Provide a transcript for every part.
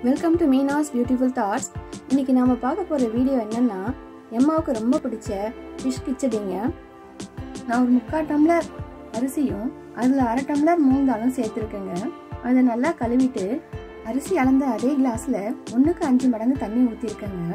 welcome to Meena's beautiful thoughts இன்னைக்கு நாம பார்க்க போற வீடியோ என்னன்னா எம்மாவுக்கு ரொம்ப பிடிச்ச ஃபிஷ் கிச்சடிங்க நான் ஒரு முக்கால் டம்ளர் அரிசியும் அதில் அரை டம்ளர் மூங் தாலும் சேர்த்துருக்கேங்க அதை நல்லா கழுவிட்டு அரிசி அளந்த அதே கிளாஸில் ஒன்றுக்கு அஞ்சு மடங்கு தண்ணி ஊற்றிருக்கேங்க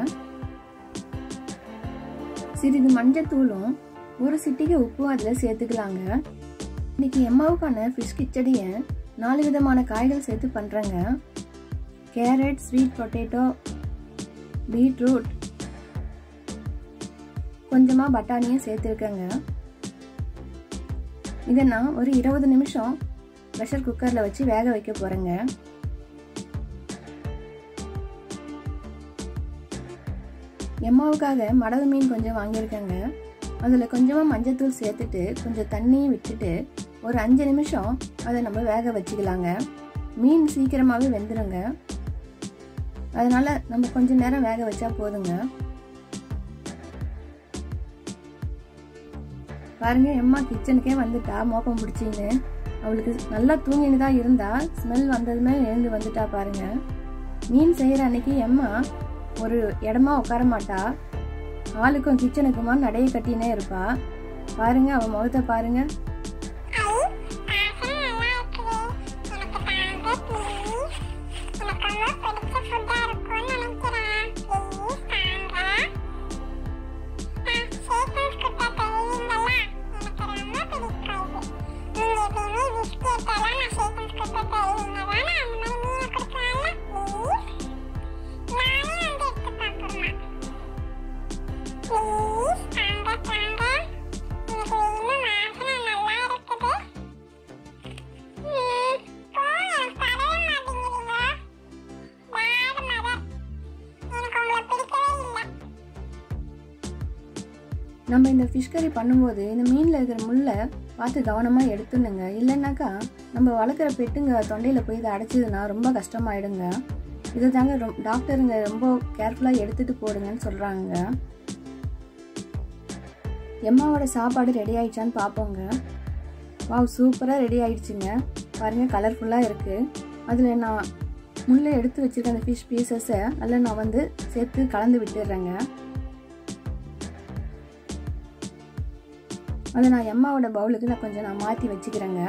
சிறிது மஞ்சத்தூளும் ஒரு சிட்டிகை உப்பும் அதில் சேர்த்துக்கலாங்க இன்னைக்கு எம்மாவுக்கான ஃபிஷ் கிச்சடியை நாலு விதமான காய்கள் சேர்த்து பண்ணுறேங்க கேரட் ஸ்வீட் பொட்டேட்டோ பீட்ரூட் கொஞ்சமாக பட்டாணியும் சேர்த்துருக்கேங்க இதை நான் ஒரு இருபது நிமிஷம் ப்ரெஷர் குக்கரில் வச்சு வேக வைக்க போகிறேங்க எம்மாவுக்காக மடகு மீன் கொஞ்சம் வாங்கியிருக்கேங்க அதில் கொஞ்சமாக மஞ்சத்தூள் சேர்த்துட்டு கொஞ்சம் தண்ணியும் விட்டுட்டு ஒரு அஞ்சு நிமிஷம் அதை நம்ம வேக வச்சுக்கலாங்க மீன் சீக்கிரமாகவே வெந்துடுங்க அதனால நம்ம கொஞ்ச நேரம் வேக வச்சா போதுங்க பாருங்க எம்மா கிச்சனுக்கே வந்துட்டா மோப்பம் பிடிச்சின்னு அவளுக்கு நல்லா தூங்கின்னு தான் இருந்தா ஸ்மெல் வந்ததுமே எழுந்து வந்துட்டா பாருங்க மீன் செய்கிற அன்னைக்கு எம்மா ஒரு இடமா உட்கார மாட்டா ஆளுக்கும் கிச்சனுக்குமா நடைய கட்டினே இருப்பா பாருங்க அவ முகத்தை பாருங்க நம்ம இந்த ஃபிஷ் கறி பண்ணும்போது இந்த மீனில் இருக்கிற முள்ளை பார்த்து கவனமாக எடுத்துணுங்க இல்லைன்னாக்கா நம்ம வளர்க்குற பெட்டுங்க தொண்டையில் போய் இதை அடைச்சிதுன்னா ரொம்ப கஷ்டமாயிடுங்க இதை தாங்க ரொம் டாக்டருங்க ரொம்ப கேர்ஃபுல்லாக எடுத்துகிட்டு போடுங்கன்னு சொல்கிறாங்க எம்மாவோட சாப்பாடு ரெடி ஆயிடுச்சான்னு பார்ப்போங்க வாவ் சூப்பராக ரெடி ஆயிடுச்சுங்க பாருங்கள் கலர்ஃபுல்லாக இருக்குது அதில் நான் முள்ளை எடுத்து வச்சுருக்க அந்த ஃபிஷ் பீசஸை அதில் நான் வந்து சேர்த்து கலந்து விட்டுடுறேங்க அதை நான் எம்மாவோட பவுலுக்கு நான் கொஞ்சம் நான் மாற்றி வச்சுக்கிறேங்க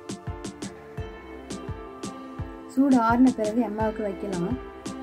சூடு ஆறின பிறகு எம்மாவுக்கு வைக்கலாம்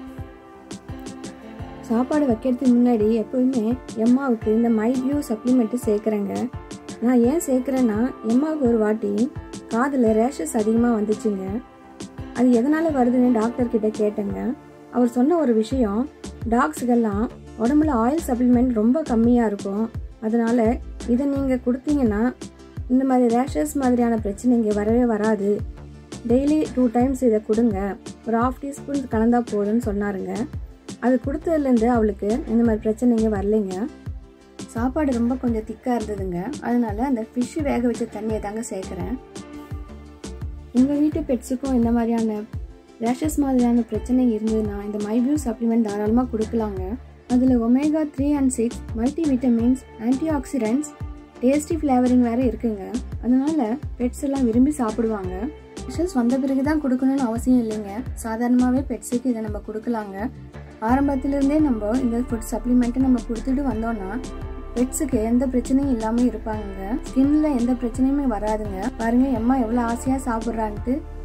சாப்பாடு வைக்கிறதுக்கு முன்னாடி எப்போதுமே எம்மாவுக்கு இந்த மைவியூ சப்ளிமெண்ட்டு சேர்க்குறேங்க நான் ஏன் சேர்க்குறேன்னா எம்மாவுக்கு ஒரு வாட்டி காதில் ரேஷஸ் அதிகமாக வந்துச்சுங்க அது எதனால் வருதுன்னு டாக்டர் கிட்ட கேட்டேங்க அவர் சொன்ன ஒரு விஷயம் டாக்ஸுக்கெல்லாம் உடம்புல ஆயில் சப்ளிமெண்ட் ரொம்ப கம்மியாக இருக்கும் அதனால் இதை நீங்கள் கொடுத்தீங்கன்னா இந்த மாதிரி ரேஷஸ் மாதிரியான பிரச்சனை இங்கே வரவே வராது டெய்லி டூ டைம்ஸ் இதை கொடுங்க ஒரு ஆஃப் டீஸ்பூன் கலந்தால் போதும்னு சொன்னாருங்க அது கொடுத்ததுலேருந்து அவளுக்கு இந்த மாதிரி பிரச்சனைங்க வரலைங்க சாப்பாடு ரொம்ப கொஞ்சம் திக்காக இருந்ததுங்க அதனால அந்த ஃபிஷ்ஷு வேக வச்ச தண்ணியை தாங்க சேர்க்குறேன் உங்கள் வீட்டு பெட்ஸுக்கும் இந்த மாதிரியான ரேஷஸ் மாதிரியான பிரச்சனை இருந்ததுன்னா இந்த மைபியூ சப்ளிமெண்ட் தாராளமாக கொடுக்கலாங்க அதில் omega three and six multi vitamins antioxidants tasty flavouring வேறு இருக்குங்க அதனால பெட்ஸ் எல்லாம் விரும்பி சாப்பிடுவாங்க ஃபிஷஸ் வந்த பிறகு தான் கொடுக்கணும்னு அவசியம் இல்லைங்க சாதாரணமாகவே பெட்ஸுக்கு இதை நம்ம கொடுக்கலாங்க ஆரம்பத்திலிருந்தே நம்ம இந்த ஃபுட் சப்ளிமெண்ட்டை நம்ம கொடுத்துட்டு வந்தோம்னா பெட்ஸுக்கு எந்த பிரச்சனையும் இல்லாமல் இருப்பாங்க ஸ்கின்ல எந்த பிரச்சனையுமே வராதுங்க பாருங்க எம்மா எவ்வளோ ஆசையாக சாப்பிட்றான்ட்டு